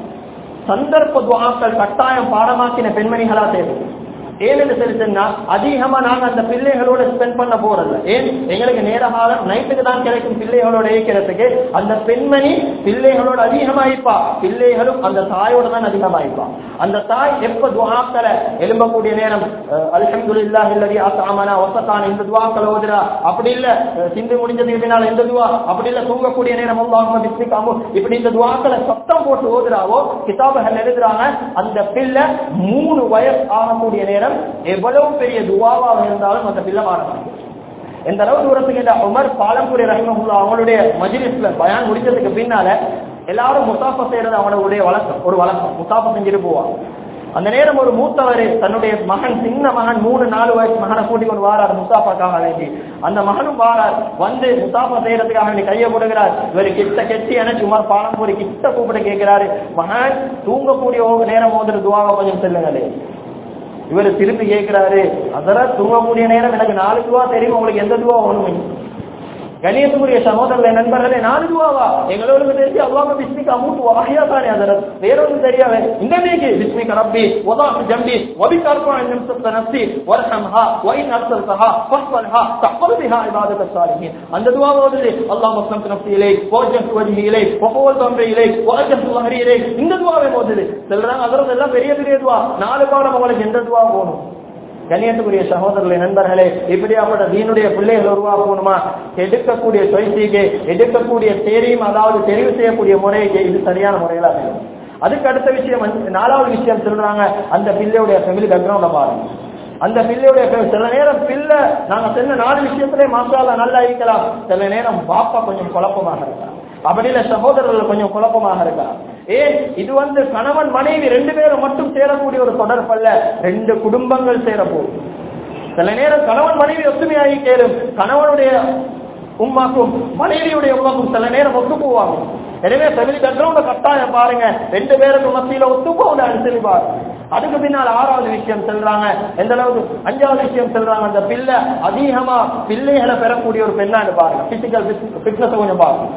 சந்தர்ப்ப துவாக்கள் கட்டாயம் பாடமாக்கின பெண்மணிகளா தேவை ஏன் என்று சொல்லி சொன்னா அதிகமா நாங்க அந்த பிள்ளைகளோட ஸ்பெண்ட் பண்ண போறது ஏன் எங்களுக்கு நேர காலம் நைட்டுக்கு தான் கிடைக்கும் பிள்ளைகளோட இருக்கிறதுக்கு அந்த பெண்மணி பிள்ளைகளோட அதிகமாயிப்பா பிள்ளைகளும் அந்த தாயோட தான் அதிகமாயிப்பா அந்த தாய் எப்ப துவாக்களை எழும்பக்கூடிய நேரம் அல்ஹம்துலில்லாஹ் இல்லதி அஸ்அமனா வஸதான இந்த துவாக்களை ஓதுறா அப்படி இல்ல சிந்து முடிஞ்சதுக்கு பின்னால் எந்த துவா அப்படி இல்ல தூங்கக்கூடிய நேரம் அல்லாஹும்ம பிஸ்மிகாமு இப்படி இந்த துவாக்களை சத்தம் போட்டு ஓதுறாவோ கிதாபுகள் எழுதுறாங்க அந்த பிள்ளை மூணு வயசு ஆகக்கூடிய நேரம் எவ்வளவு பெரிய துவாவாக இருந்தாலும் அந்த பிள்ளை மாற எந்த அளவு தூரத்துக்கு இந்த உமர் பாலம்புரி ரஹிமஹுல்லா அவங்களுடைய மஜிலிஸ்ல பயான் முடிச்சதுக்கு பின்னால எல்லாரும் முசாஃபா செய்யறது அவங்களுடைய வழக்கம் ஒரு வழக்கம் முசாஃபா செஞ்சுட்டு போவாங்க அந்த நேரம் ஒரு மூத்தவர் தன்னுடைய மகன் சின்ன மகன் மூணு நாலு வயசு மகனை கூட்டி கொண்டு வாரார் முசாஃபாக்காக வேண்டி அந்த மகனும் வாரார் வந்து முசாஃபா செய்யறதுக்காக வேண்டி கையை போடுகிறார் இவர் கிட்ட கெட்டி அணைச்சு உமர் பாலம்பூரி கிட்ட கூப்பிட்டு கேட்கிறாரு மகன் தூங்கக்கூடிய நேரம் ஓதுற துவாவை கொஞ்சம் சொல்லுங்களே இவர் திருப்பி கேட்கிறாரு அதெல்லாம் தூங்கக்கூடிய நேரம் எனக்கு நாலு துவா தெரியும் உங்களுக்கு எந்த துவா வேணும் கணியத்துக்குரிய சகோதரர்களை நண்பர்களே நாலு துவாவா எங்களுக்கு தெரிஞ்சு அல்லாம பிஸ்மிக்கு அமூட்டு வாகியா தானே அதர் வேறொன்று தெரியாவே இந்த நீக்கு பிஸ்மிக்க ரப்பி ஒதா ஜம்பி வபி கர்ப்பா நிமிஷத்த நப்சி வர்ஹம்ஹா வைன் அர்சல்தஹா ஃபஸ்வல்ஹா தஃபல் பிஹா இபாதத் சாலிஹின் அந்த துவா ஓதுது அல்லாஹ் மஸ்லம் நப்சி இலை வஜ்ஜஹ் வஜ்ஹி இலை வஃபவல் தம்ரி இலை வஜ்ஜஹ் லஹரி இலை இந்த துவாவை ஓதுது சொல்றாங்க அதரது எல்லாம் பெரிய பெரிய துவா நாலு பாடம் உங்களுக்கு எந்த துவா போகணும் கண்ணியத்துக்குரிய சகோதரர்களை நண்பர்களே இப்படியாப்பட்ட தீனுடைய பிள்ளைகள் உருவாக்கணுமா எடுக்கக்கூடிய சொய்சிக்கு எடுக்கக்கூடிய தெரியும் அதாவது தெரிவு செய்யக்கூடிய முறைக்கு இது சரியான முறையில அமையும் அதுக்கு அடுத்த விஷயம் நாலாவது விஷயம் சொல்றாங்க அந்த பிள்ளையுடைய ஃபேமிலி பேக்ரவுண்ட பாருங்க அந்த பிள்ளையுடைய சில நேரம் பிள்ளை நாங்க சொன்ன நாலு விஷயத்திலே மாசால நல்லா இருக்கலாம் சில நேரம் பாப்பா கொஞ்சம் குழப்பமாக இருக்கலாம் அப்படி இல்ல சகோதரர்கள் கொஞ்சம் குழப்பமாக இருக்கலாம் ஏன் இது வந்து கணவன் மனைவி ரெண்டு பேரும் மட்டும் சேரக்கூடிய ஒரு தொடர்பல்ல ரெண்டு குடும்பங்கள் சேர போகும் சில நேரம் கணவன் மனைவி ஒத்துமையாகி சேரும் கணவனுடைய உமாக்கும் மனைவியுடைய உமாக்கும் சில நேரம் ஒத்து போவாங்க எனவே ஃபெமிலி பேக்ரவுண்ட கட்டாயம் பாருங்க ரெண்டு பேருக்கு மத்தியில ஒத்து போகுது சொல்லி பாருங்க அதுக்கு பின்னால் ஆறாவது விஷயம் சொல்றாங்க எந்த அளவுக்கு அஞ்சாவது விஷயம் சொல்றாங்க அந்த பிள்ளை அதிகமா பிள்ளைகளை பெறக்கூடிய ஒரு பெண்ணான்னு பாருங்க பிசிக்கல் ஃபிட்னஸ் கொஞ்சம் பாருங்க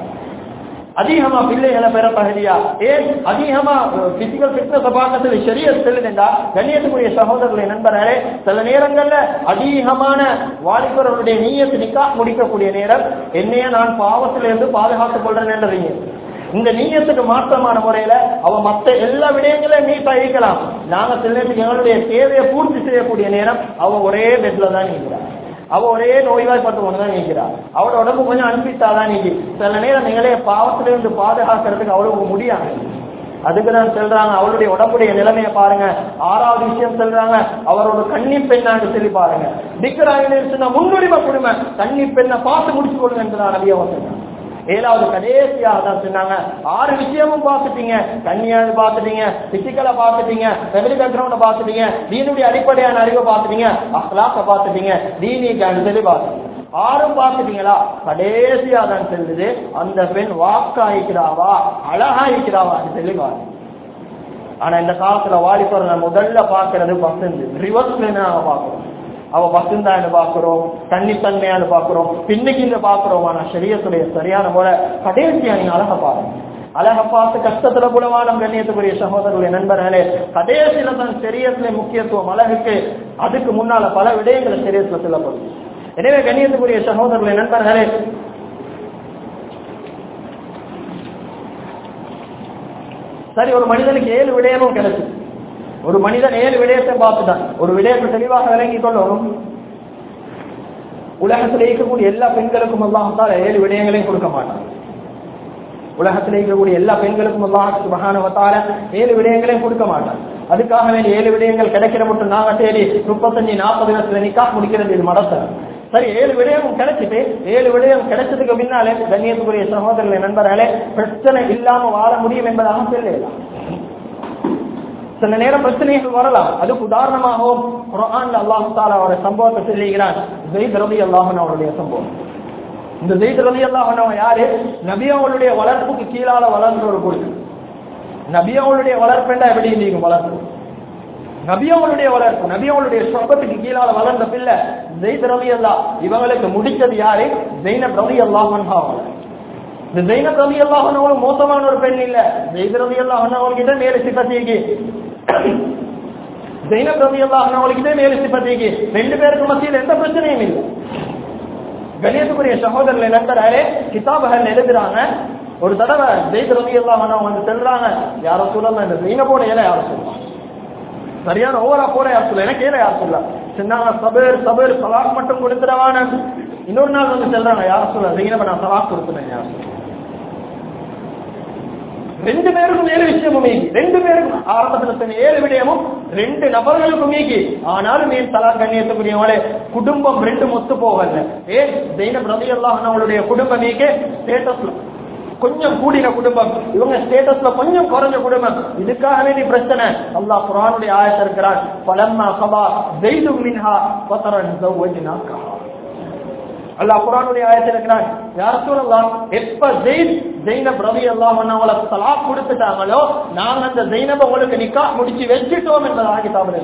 அதிகமா பிள்ளைகளை பெற தகுதியா ஏன் அதிகமா பிசிக்கல் பிட்னஸ் பார்க்கறது சரிய செல்லுதுண்டா கண்ணியத்துக்குரிய சகோதரர்களை நண்பர்களே சில நேரங்கள்ல அதிகமான வாலிபர்களுடைய நீயத்து நிக்கா முடிக்கக்கூடிய நேரம் என்னைய நான் பாவத்திலிருந்து பாதுகாத்துக் கொள்றேன் இந்த நீயத்துக்கு மாற்றமான முறையில அவ மத்த எல்லா விடயங்களையும் நீட்டா இருக்கலாம் நாங்க சில நேரத்துக்கு எங்களுடைய தேவையை பூர்த்தி செய்யக்கூடிய நேரம் அவ ஒரே பெட்ல தான் இருக்கிறார் அவ ஒரே நோய்வாய்ப்பட்டு ஒண்ணுதான் நீக்கிறா அவளோட உடம்பு கொஞ்சம் அனுப்பித்தாதான் நீக்கி சில நேரம் நீங்களே பாவத்திலிருந்து பாதுகாக்கிறதுக்கு அவளுக்கு முடியாது அதுக்கு தான் சொல்றாங்க அவளுடைய உடம்புடைய நிலைமையை பாருங்க ஆறாவது விஷயம் சொல்றாங்க அவரோட கன்னி பெண்ணான்னு சொல்லி பாருங்க திக்கராக முன்னுரிமை கொடுமை கன்னி பெண்ணை பார்த்து முடிச்சு கொடுங்க என்று தான் நபியா வந்தாங்க ஏழாவது கடைசியாக தான் சொன்னாங்க ஆறு விஷயமும் பார்த்துட்டீங்க கண்ணியாவது பார்த்துட்டீங்க பிசிக்கலை பார்த்துட்டீங்க ஃபெமிலி பேக்ரவுண்ட பார்த்துட்டீங்க தீனுடைய அடிப்படையான அறிவை பார்த்துட்டீங்க அஹ்லாக்க பார்த்துட்டீங்க தீனி சொல்லி பார்த்துட்டீங்க ஆறும் பார்த்துட்டீங்களா கடைசியா தான் சொல்லுது அந்த பெண் வாக்காயிக்கிறாவா அழகாயிக்கிறாவா சொல்லி பாருங்க ஆனா இந்த காலத்துல வாலிபர் நான் முதல்ல பாக்குறது பசந்து ரிவர்ஸ்ல நாங்க பாக்குறோம் அவ பசுந்தான்னு பாக்குறோம் தண்ணி தன்மையான்னு பாக்குறோம் பின்னுக்கு இந்த பாக்குறோம் ஆனா சரியத்துடைய சரியான முறை கடைசியா நீங்க அழக பாருங்க அழக பார்த்து கஷ்டத்துல புலவானம் கண்ணியத்துக்குரிய சகோதரர்களுடைய நண்பர்களே கடைசியில தான் சரியத்துல முக்கியத்துவம் அழகுக்கு அதுக்கு முன்னால பல விடயங்களை சரியத்துல சொல்லப்படும் எனவே கண்ணியத்துக்குரிய சகோதரர்களுடைய நண்பர்களே சரி ஒரு மனிதனுக்கு ஏழு விடயமும் கிடைச்சு ஒரு மனிதன் ஏழு விடயத்தை பார்த்துட்டான் ஒரு விடயத்தை தெளிவாக விளங்கிக் கொள்ளணும் உலகத்தில் இருக்கக்கூடிய எல்லா பெண்களுக்கும் அல்லாஹால ஏழு விடயங்களையும் கொடுக்க மாட்டான் உலகத்தில் இருக்கக்கூடிய எல்லா பெண்களுக்கும் அல்லாஹ் சுபகானவத்தால ஏழு விடயங்களையும் கொடுக்க மாட்டான் அதுக்காக வேண்டிய ஏழு விடயங்கள் கிடைக்கிற மட்டும் நாங்க தேடி முப்பத்தஞ்சு நாற்பது வருஷத்துல நிக்கா முடிக்கிறது இது மடத்தை சரி ஏழு விடயமும் கிடைச்சிட்டு ஏழு விடயம் கிடைச்சதுக்கு பின்னாலே கண்ணியத்துக்குரிய சகோதரர்களை நண்பர்களே பிரச்சனை இல்லாம வாழ முடியும் என்பதாக சொல்லலாம் சில நேரம் பிரச்சனைகள் வரலாம் அதுக்கு உதாரணமாகவும் குரான்ல அல்லாஹு தாலா அவருடைய சம்பவத்தை சொல்லுகிறான் ஜெயித் ரவி அல்லாஹன் அவருடைய சம்பவம் இந்த ஜெயித் ரவி அல்லாஹன் யாரு நபியவங்களுடைய வளர்ப்புக்கு கீழால வளர்ந்த ஒரு பொருள் நபியவங்களுடைய வளர்ப்புண்டா எப்படி நீங்க வளர்ப்பு நபியவங்களுடைய வளர்ப்பு நபியவங்களுடைய சொப்பத்துக்கு கீழால வளர்ந்த பிள்ளை ஜெயித் ரவி அல்லா இவங்களுக்கு முடிச்சது யாரு ஜெயினப் ரவி அல்லாஹன் இந்த ஜெயினப் ரவி அல்லாஹன் மோசமான ஒரு பெண் இல்ல ஜெயித் ரவி அல்லாஹன் அவங்ககிட்ட மேல சிப்பத்திக்கு ஜெயினப் ரவி அல்லாஹன் அவங்ககிட்ட மேல சிப்பத்திக்கு ரெண்டு பேருக்கு மத்தியில் எந்த பிரச்சனையும் இல்லை கணியத்துக்குரிய சகோதரர்களை நண்பர்களே கிதாபுகள் எழுதுறாங்க ஒரு தடவை ஜெயித் ரவி அல்லாஹன் வந்து செல்றாங்க யார சொல்லலாம் இந்த ஜெயினபோட ஏல யார சொல்லலாம் சரியான ஓவரா போற யார் சொல்ல எனக்கு ஏல யார் சொல்ல சொன்னாங்க சபேர் சபேர் சலாக் மட்டும் கொடுத்துடவான இன்னொரு நாள் வந்து சொல்றாங்க யார சொல்ல ஜெயினப நான் சலாக் கொடுத்துட்டேன் யார் சொல்ல ரெண்டு பேருக்கும் ஏழு விஷயமும் மீகி ரெண்டு பேருக்கும் ஆரம்பத்துல சொன்ன ஏழு விடயமும் ரெண்டு நபர்களுக்கும் மீகி ஆனாலும் ஏன் தலா கண்ணியத்துக்குரியவங்களே குடும்பம் ரெண்டு ஒத்து போகல ஏன் ஜெயினப் ரவி அல்லாஹ் அவங்களுடைய குடும்பம் மீகே ஸ்டேட்டஸ்ல கொஞ்சம் கூடின குடும்பம் இவங்க ஸ்டேட்டஸ்ல கொஞ்சம் குறைஞ்ச குடும்பம் இதுக்காக வேண்டி பிரச்சனை அல்லாஹ் குரானுடைய ஆயத்தை இருக்கிறான் பலம்மா சபா ஜெய்து மின்ஹா பத்தரன் ஜௌவஜினாக்கா அல்லாஹ் குரானுடைய ஆயத்தில் இருக்கிறான் யார் சொல்லலாம் எப்ப ஜெயின் ஜெயினப் ரவி அல்லாஹ் அவங்கள தலாக் கொடுத்துட்டாங்களோ நாங்க அந்த ஜெயினப உங்களுக்கு நிக்கா முடிச்சு வச்சுட்டோம் என்பதாக கிதாபில்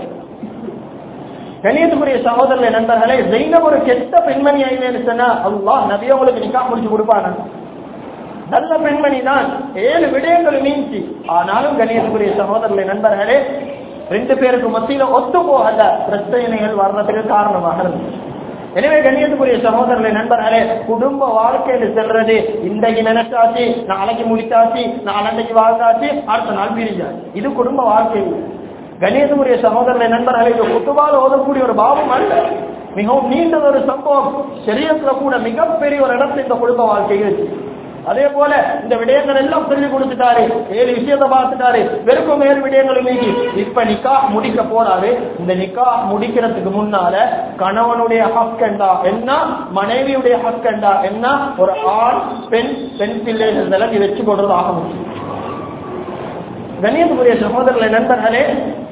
கணியத்துக்குரிய சகோதரர்களை நண்பர்களே ஜெயினப் ஒரு கெட்ட பெண்மணி ஆயினு சொன்னா அல்லாஹ் நபிய உங்களுக்கு நிக்கா முடிச்சு கொடுப்பாங்க நல்ல பெண்மணி தான் ஏழு விடயங்கள் மீஞ்சி ஆனாலும் கணியத்துக்குரிய சகோதரர்களை நண்பர்களே ரெண்டு பேருக்கு மத்தியில ஒத்து போகல பிரச்சனைகள் வர்றதுக்கு காரணமாக இருந்துச்சு எனவே கண்ணியத்துக்குரிய சகோதரர்களை நண்பர்களே குடும்ப வாழ்க்கையில செல்றது இன்றைக்கு நினைச்சாச்சு நாளைக்கு முடிச்சாச்சு நாளன்னைக்கு வாழ்ந்தாச்சு அடுத்த நாள் பிரிஞ்சாச்சு இது குடும்ப வாழ்க்கை கணேசனுடைய சகோதரனை நண்பர்களை இது குத்துவால் ஓதக்கூடிய ஒரு பாவம் அல்ல மிகவும் நீண்ட ஒரு சம்பவம் சரியத்துல கூட மிகப்பெரிய ஒரு இடத்துல இந்த குடும்ப வாழ்க்கை இருக்கு அதே போல இந்த விடயங்கள் எல்லாம் சொல்லி கொடுத்துட்டாரு ஏழு விஷயத்தை பார்த்துட்டாரு வெறுக்கும் ஏழு விடயங்களும் மீறி இப்ப நிக்கா முடிக்க போறாரு இந்த நிக்கா முடிக்கிறதுக்கு முன்னால கணவனுடைய ஹக்கண்டா என்ன மனைவியுடைய ஹக்கண்டா என்ன ஒரு ஆண் பெண் பெண் பிள்ளைகள் விலகி வச்சு கொடுறது ஆக முடியும் கண்ணியத்துக்குரிய சகோதரர்களை நண்பர்களே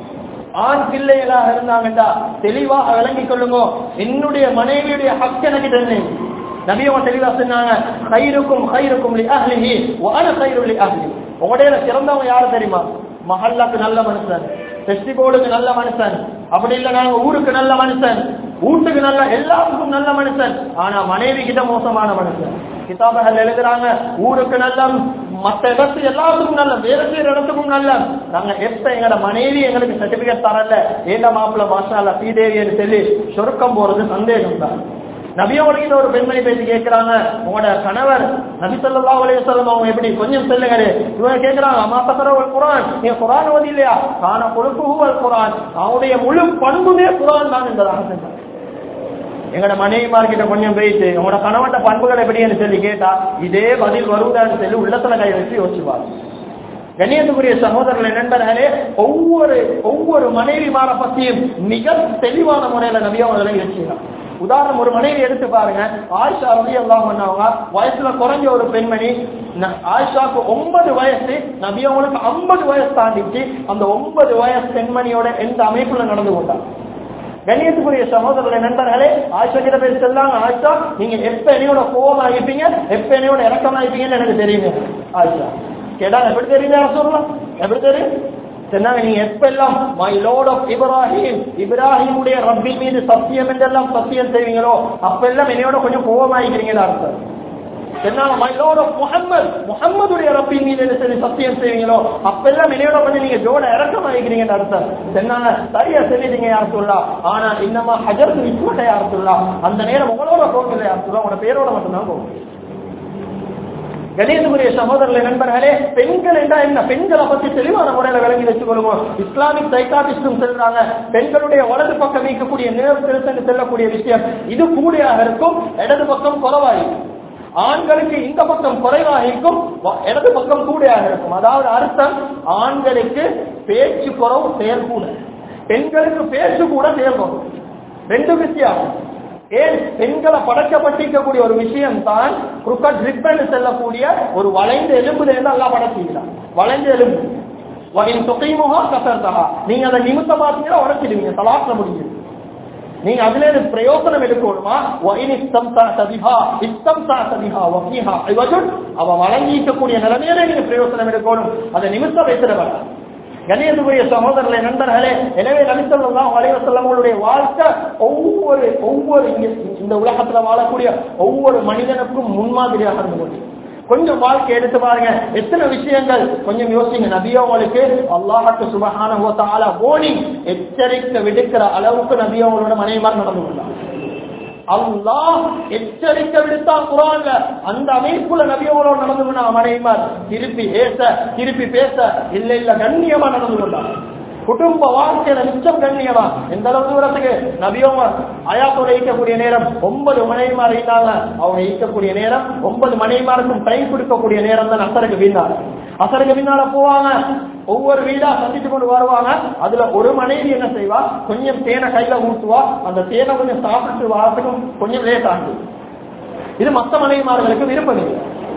ஆண் பிள்ளைகளாக இருந்தாங்கடா தெளிவாக விளங்கிக் கொள்ளுங்க என்னுடைய மனைவியுடைய ஹக் எனக்கு தண்ணி நபியவன் தெளிவா சொன்னாங்க கயிறுக்கும் கயிறுக்கும் அஹ்லிஹி வான கயிறு அஹ்லி உடையில சிறந்தவங்க யாரு தெரியுமா மஹல்லாக்கு நல்ல மனுஷன் ஃபெஸ்டிவலுக்கு நல்ல மனுஷன் அப்படி இல்ல நாங்க ஊருக்கு நல்ல மனுஷன் வீட்டுக்கு நல்ல எல்லாத்துக்கும் நல்ல மனுஷன் ஆனா மனைவி கிட்ட மோசமான மனுஷன் கிதாபர்கள் எழுதுறாங்க ஊருக்கு நல்ல மத்த இடத்து எல்லாத்துக்கும் நல்ல வேற வேற இடத்துக்கும் நல்ல நாங்க எப்ப எங்கட மனைவி எங்களுக்கு சர்டிபிகேட் தரல ஏண்ட மாப்பிள்ள மாஷா சீதேவியன்னு சொல்லி சொருக்கம் போறது சந்தேகம் தான் நபியோட ஒரு பெண்மணி பேசி கேட்கிறாங்க உங்களோட கணவர் நபி சொல்லா சொல்லம் அவங்க எப்படி கொஞ்சம் சொல்லுங்களே இவங்க கேட்கிறாங்க அம்மா பத்திர ஒரு குரான் நீங்க குரான் ஓதி இல்லையா காண பொறுப்புகள் குரான் அவனுடைய முழு பண்புமே குரான் தான் என்பதாக செஞ்சாங்க எங்களோட மனைவிமார்கிட்ட கொஞ்சம் போயிட்டு உங்களோட கணவன் பண்புகள் எப்படின்னு சொல்லி கேட்டா இதே பதில் வருவதான்னு சொல்லி உள்ளத்துல கை வச்சு யோசிப்பாங்க கண்ணியத்துக்குரிய சகோதரர்களை நண்பர்களே ஒவ்வொரு ஒவ்வொரு மனைவிமார பத்தியும் மிக தெளிவான முறையில நபியவர்களை யோசிக்கிறார் உதாரணம் ஒரு மனைவி எடுத்து பாருங்க ஆயிஷா ரவி எல்லாம் பண்ணவங்க வயசுல குறைஞ்ச ஒரு பெண்மணி ஆயிஷாக்கு ஒன்பது வயசு நபியவங்களுக்கு ஐம்பது வயசு தாண்டிச்சு அந்த ஒன்பது வயசு பெண்மணியோட எந்த அமைப்புல நடந்து கொண்டாங்க கண்ணியத்துக்குரிய சகோதரர்களை நண்பர்களே ஆயிஷா கிட்ட பேர் சொல்லாங்க ஆயிஷா நீங்க எப்ப என்னையோட கோபம் ஆகிப்பீங்க எப்ப என்னையோட இறக்கம் ஆகிப்பீங்கன்னு எனக்கு தெரியுங்க ஆயிஷா கேட்டா எப்படி தெரியுங்க சொல்லலாம் எப்படி தெரியும் சொன்னாங்க நீங்க எப்பெல்லாம் மை லோட் ஆஃப் இப்ராஹிம் இப்ராஹிமுடைய ரப்பின் மீது சத்தியம் என்றெல்லாம் சத்தியம் செய்வீங்களோ அப்பெல்லாம் என்னையோட கொஞ்சம் கோபமாயிக்கிறீங்கன்னு அர்த்தம் சொன்னாங்க மை லோட் ஆஃப் முகம்மது முகம்மதுடைய ரப்பின் மீது என்ன சொல்லி சத்தியம் செய்வீங்களோ அப்பெல்லாம் என்னையோட கொஞ்சம் நீங்க ஜோட இறக்கமாயிக்கிறீங்கன்னு அர்த்தம் சொன்னாங்க சரியா சொல்லிட்டீங்க யார் சொல்லா ஆனா இன்னமா ஹஜர் விஸ்வட்ட யார் சொல்லா அந்த நேரம் உங்களோட போகல யார் சொல்லா உங்களோட பேரோட மட்டும்தான் போகும் கணேசனுடைய சகோதரர்களே நண்பர்களே பெண்கள் என்றா என்ன பெண்களை பத்தி தெளிவான முறையில விளங்கி வச்சுக் கொள்வோம் இஸ்லாமிக் சைக்காட்டிஸ்டும் சொல்றாங்க பெண்களுடைய வலது பக்கம் நீக்கக்கூடிய நேர் திருத்தன்னு செல்லக்கூடிய விஷயம் இது கூடியாக இருக்கும் இடது பக்கம் குறைவாயிருக்கும் ஆண்களுக்கு இந்த பக்கம் குறைவாக இருக்கும் வ- இடது பக்கம் கூடையாக இருக்கும் அதாவது அர்த்தம் ஆண்களுக்கு பேச்சு குறவு செயல் கூட பெண்களுக்கு பேச்சு கூட செயல் குறவு ரெண்டு விஷயம் ஏன் பெண்களை படைக்கப்பட்டிருக்கக்கூடிய ஒரு விஷயம் தான் குருக்கட் ரிப்பன் செல்லக்கூடிய ஒரு வளைந்த எலும்புல இருந்து அல்லா படைச்சிக்கிறான் வளைந்த எலும்பு வகையின் தொகைமுகா கசர்தகா நீங்க அதை நிமித்த பார்த்தீங்கன்னா உடச்சிடுவீங்க தலாக்க முடியும் நீங்க அதுல இருந்து பிரயோசனம் எடுக்கணுமா வயின் இஸ்தம்சாஅத பிஹா, இஸ்தம்சாஅத பிஹா வஃபீஹா இவஜுன். அவ வழங்கிக்கக்கூடிய நிலைமையில நீங்க பிரயோசனம் எடுக்கணும் அதை நிமித்தம் வைத்திடப்பட கணியத்துக்குரிய சகோதரர்களே நண்பர்களே எனவே நபிசல்லாம் வலைவசல்லங்களுடைய வாழ்க்கை ஒவ்வொரு ஒவ்வொரு இங்க- இந்த உலகத்துல வாழக்கூடிய ஒவ்வொரு மனிதனுக்கும் முன்மாதிரியாக இருந்து கொண்டு கொஞ்சம் வாழ்க்கை எடுத்து பாருங்க எத்தனை விஷயங்கள் கொஞ்சம் யோசிங்க நபியோ உங்களுக்கு அல்லாஹுக்கு சுபஹான ஓத்தால ஓனி எச்சரிக்கை விடுக்கிற அளவுக்கு நபியோ அவங்களோட மனைவிமார் நடந்து கொண்டார் அல்லாஹ் எச்சரிக்கை விடுத்தான் குரான்ல அந்த அமைப்புல நபியோட நடந்து கொண்ட மனைவிமார் திருப்பி பேச திருப்பி பேச இல்ல இல்ல கண்ணியமா நடந்து கொண்டார் குடும்ப வாழ்க்கையில மிச்சம் கண்ணியமா எந்த அளவு தூரத்துக்கு நபியோங்க அயாத்தோட ஈக்கக்கூடிய நேரம் ஒன்பது மனைவிமார் ஈட்டாங்க அவங்க ஈக்கக்கூடிய நேரம் ஒன்பது மனைவிமாருக்கும் கை கொடுக்கக்கூடிய நேரம் தான் அசருக்கு பின்னால அசருக்கு பின்னால போவாங்க ஒவ்வொரு வீடா சந்திச்சு கொண்டு வருவாங்க அதுல ஒரு மனைவி என்ன செய்வா கொஞ்சம் தேனை கையில ஊத்துவா அந்த தேனை கொஞ்சம் சாப்பிட்டு வரத்துக்கும் கொஞ்சம் லேட் ஆகுது இது மத்த மனைவிமார்களுக்கு விருப்பம் இல்லை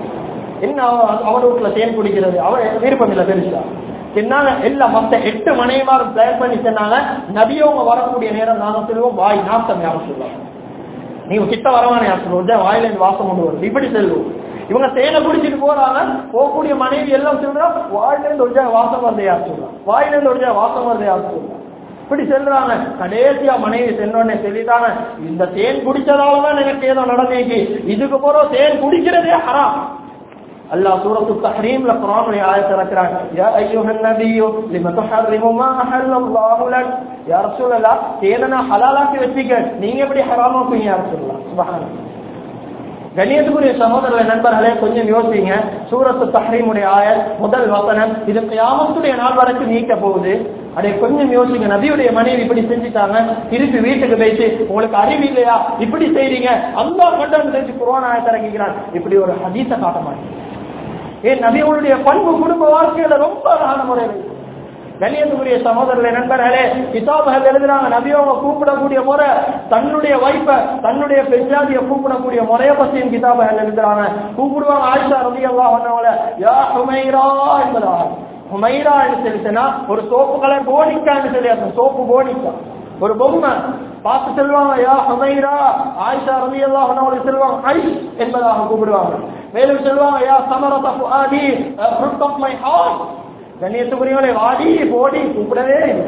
என்ன அவ- அவர் வீட்டுல தேன் குடிக்கிறது அவர் விருப்பம் இல்லை பெருசா என்னால எல்லா மத்த எட்டு மனைவிமாரும் பிளான் பண்ணி சொன்னாங்க நபியவங்க வரக்கூடிய நேரம் நாங்க சொல்லுவோம் வாய் நாட்டம் யாரும் சொல்லுவாங்க நீங்க கிட்ட வரவானே யார் சொல்லுவோம் வாயில இருந்து வாசம் கொண்டு வரும் இப்படி செல்வோம் இவங்க தேனை குடிச்சிட்டு போறாங்க போகக்கூடிய மனைவி எல்லாம் சொல்றா வாயில இருந்து ஒரு வாசம் வருது யார் சொல்றாங்க வாயில இருந்து ஒரு வாசம் வருது யார் சொல்றாங்க இப்படி செல்றாங்க கடைசியா மனைவி சென்னோடனே சொல்லிட்டாங்க இந்த தேன் குடிச்சதாலதான் எனக்கு ஏதோ நடந்தேக்கு இதுக்கு போறோம் தேன் குடிக்கிறதே ஹராம் அல்லாஹ் சூரத்து தஹ்ரீம்ல குர்ஆனுடைய ஆயத்தை இறக்குறான் யா அய்யுஹன் நபியு லிம துஹர்ரிமு மா அஹல்லல்லாஹு லக் யா ரசூலல்லாஹ் தேனனா ஹலாலாக்கி வச்சிக்க நீங்க எப்படி ஹராமாக்குவீங்க யா ரசூலல்லாஹ் சுப்ஹானல்லாஹ் கண்ணியத்துக்குரிய சகோதரர்களே நண்பர்களே கொஞ்சம் யோசிங்க சூரத்து தஹ்ரீமுடைய ஆயத் முதல் வசனம் இது கியாமத்துடைய நாள் வரைக்கும் நீக்க போகுது அதை கொஞ்சம் யோசிங்க நபியுடைய மனைவி இப்படி செஞ்சுட்டாங்க திருப்பி வீட்டுக்கு போயிட்டு உங்களுக்கு அறிவு இல்லையா இப்படி செய்றீங்க அந்த கண்டம் செஞ்சு குரோனா ஆயத்தை இறங்கிக்கிறான் இப்படி ஒரு ஹதீஸ காட்ட மாட்டேன் ஏன் நபியுடைய பண்பு குடும்ப வாழ்க்கையில ரொம்ப அழகான முறையில் இருக்கு. கண்ணியத்துக்குரிய சகோதரர்களே நண்பர்களே கிதாபுகள் எழுதுறாங்க நபியோங்க கூப்பிடக்கூடிய முறை தன்னுடைய வைப்ப தன்னுடைய பெஞ்சாதிய கூப்பிடக்கூடிய முறைய பத்தியும் கிதாபுகள் எழுதுறாங்க கூப்பிடுவாங்க ஆயிஷா ரவி அல்லா பண்ணவங்கள யா ஹுமைரா என்பதாக ஹுமைரா சொல்லிச்சுன்னா ஒரு சோப்பு கலர் போனிக்கான்னு சொல்லி அந்த சோப்பு போனிக்கா ஒரு பொம்மை பார்த்து செல்வாங்க யா ஹுமைரா ஆயிஷா ரவி அல்லா பண்ணவங்களுக்கு செல்வாங்க ஐ என்பதாக கூப்பிடுவாங்க மேலும் செல்வாங்க யா சமரத ஃபுஆதி ஃப்ரூட் ஆஃப் மை ஹார்ட் கண்ணியத்துக்குரியவனை வாடி போடி கூப்பிடவே இல்லை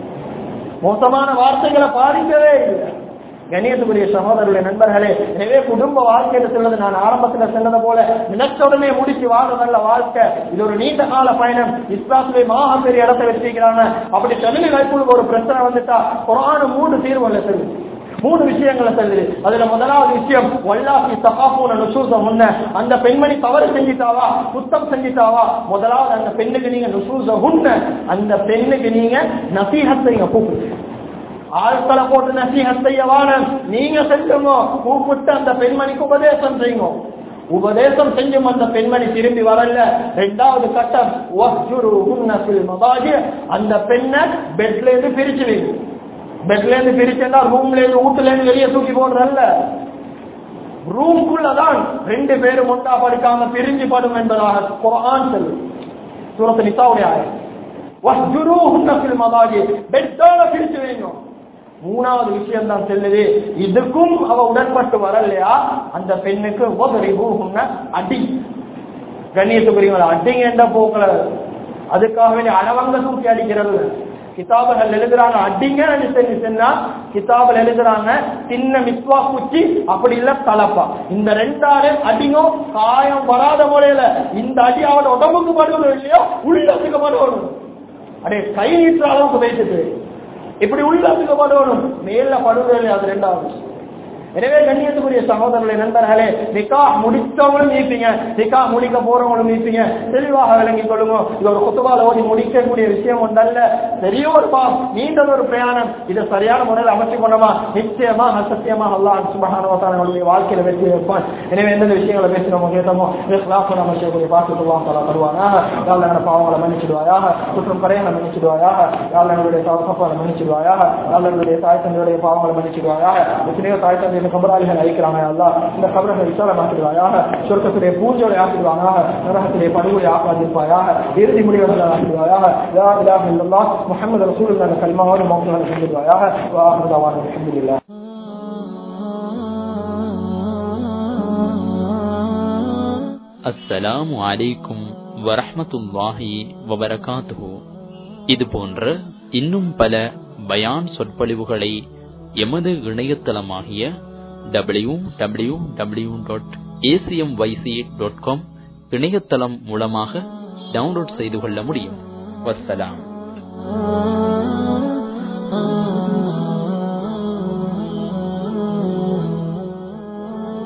மோசமான வார்த்தைகளை பாதிக்கவே இல்லை கண்ணியத்துக்குரிய சகோதரருடைய நண்பர்களே எனவே குடும்ப வாழ்க்கையில சொல்றது நான் ஆரம்பத்துல சொன்னது போல நினைச்ச உடனே முடிச்சு வாழ நல்ல வாழ்க்கை இது ஒரு நீண்ட கால பயணம் இஸ்லாத்திலே மாஹா பெரிய இடத்தை வச்சிருக்கிறாங்க அப்படி தமிழ் வைப்புக்கு ஒரு பிரச்சனை வந்துட்டா குரானு மூணு தீர்வுகளை சொல்லுது மூணு விஷயங்களை சொல்லுது அதுல முதலாவது விஷயம் வல்லாசி சகாபூன நுசூச முன்ன அந்த பெண்மணி தவறு செஞ்சிட்டாவா குத்தம் செஞ்சிட்டாவா முதலாவது அந்த பெண்ணுக்கு நீங்க நுசூச உன்ன அந்த பெண்ணுக்கு நீங்க நசீகத்தை நீங்க கூப்பிடுங்க ஆட்களை போட்டு நசீகத் செய்ய வானம் நீங்க செஞ்சுங்க கூப்பிட்டு அந்த பெண்மணிக்கு உபதேசம் செய்யுங்க உபதேசம் செஞ்சும் அந்த பெண்மணி திரும்பி வரல ரெண்டாவது கட்டம் வஹ்ஜுருஹுன்ன ஃபில் மதாஜி அந்த பெண்ணை பெட்ல இருந்து பிரிச்சு வைங்க பெட்ல இருந்து பிரிச்சுன்னா ரூம்ல இருந்து வீட்டுல இருந்து வெளியே தூக்கி போடுறல்ல ரூம்குள்ளதான் ரெண்டு பேரும் ஒன்றா படுக்காம பிரிஞ்சு படும் என்பதாக குர்ஆன் சொல்லு சூரத்து நிசாவுடைய ஆயம் வஹ்ஜுருஹுன்ன ஃபில் மதாஜி பெட்டோட பிரிச்சு வைங்க மூணாவது விஷயம் தான் செல்லுது இதுக்கும் அவ உடன்பட்டு வரலையா அந்த பெண்ணுக்கு உதறிபூகுன்ன அடி கண்ணியத்துக்குரியவங்க அடிங்க என்ற போக்கல அதுக்காக வேண்டிய அளவங்க தூக்கி அடிக்கிறது கிதாபுகள் எழுதுறாங்க அடிங்க சொல்லி சொன்னா கிதாபில் எழுதுறாங்க சின்ன மிஸ்வா குச்சி அப்படி இல்ல தலப்பா இந்த ரெண்டாலே அடியும் காயம் வராத முறையில இந்த அடி அவன் உடம்புக்கு படுவதும் இல்லையோ உள்ளத்துக்கு படுவணும் அடே கை நீட்டுற அளவுக்கு வைத்துட்டு இப்படி உள்ளத்துக்கு படுவணும் மேல படுவது இல்லையா அது ரெண்டாவது எனவே கண்ணியத்துக்குரிய சகோதரர்களை நண்பர்களே நிக்கா முடித்தவங்களும் நீப்பீங்க நிக்கா முடிக்க போறவங்களும் நீப்பீங்க தெளிவாக விளங்கிக் கொள்ளுங்க இது ஒரு குத்துபால ஓடி முடிக்கக்கூடிய விஷயம் ஒன்றல்ல பெரிய ஒரு பா நீண்டது ஒரு பிரயாணம் இதை சரியான முறையில் அமைச்சு கொண்டோமா நிச்சயமா சத்தியமா அல்லாஹ் சுபகானவத்தான வாழ்க்கையில வெற்றி வைப்பான் எனவே எந்தெந்த விஷயங்களை பேசினோமோ கேட்டோமோ கிளாஸ் நம்ம செய்யக்கூடிய பாத்துக்குவான் தலா தருவானாக யாழ் எங்களை பாவங்களை மன்னிச்சிடுவாயாக குற்றம் கரைகளை மன்னிச்சிடுவாயாக யாழ் எங்களுடைய தவப்பாலை மன்னிச்சிடுவாயாக யாழ் எங்களுடைய தாய் தந்தையுடைய பாவங்களை மன்னிச்சிடுவாயாக எத்தனையோ தாய் தந்தை இந்த கபராளிகள் அழிக்கிறாங்க அல்லா இந்த கபரங்களை விசாலமாக்கிடுவாயாக சொர்க்கத்திலே பூஞ்சோலை ஆக்கிடுவாயாக நரகத்திலே படுகொலை ஆக்காதிருப்பாயாக இறுதி முடிவுகளை ஆக்கிடுவாயாக யா இலாஹ இல்லல்லாஹ் முஹம்மது ரசூலுல்லாஹ் கல்மாவோடு மௌத்துகளை செஞ்சிடுவாயாக வா ஆஹிரு தவானா அல்ஹம்துலில்லாஹ் அஸ்ஸலாமு அலைக்கும் வரஹ்மத்துல்லாஹி வபரகாத்துஹு இது போன்ற இன்னும் பல பயான் சொற்பொழிவுகளை எமது இணையதளமாகிய W W W dot ACM YC dot com இணையதளம் மூலமாக டவுன்லோட் செய்து கொள்ள முடியும் வஸ்ஸலாம்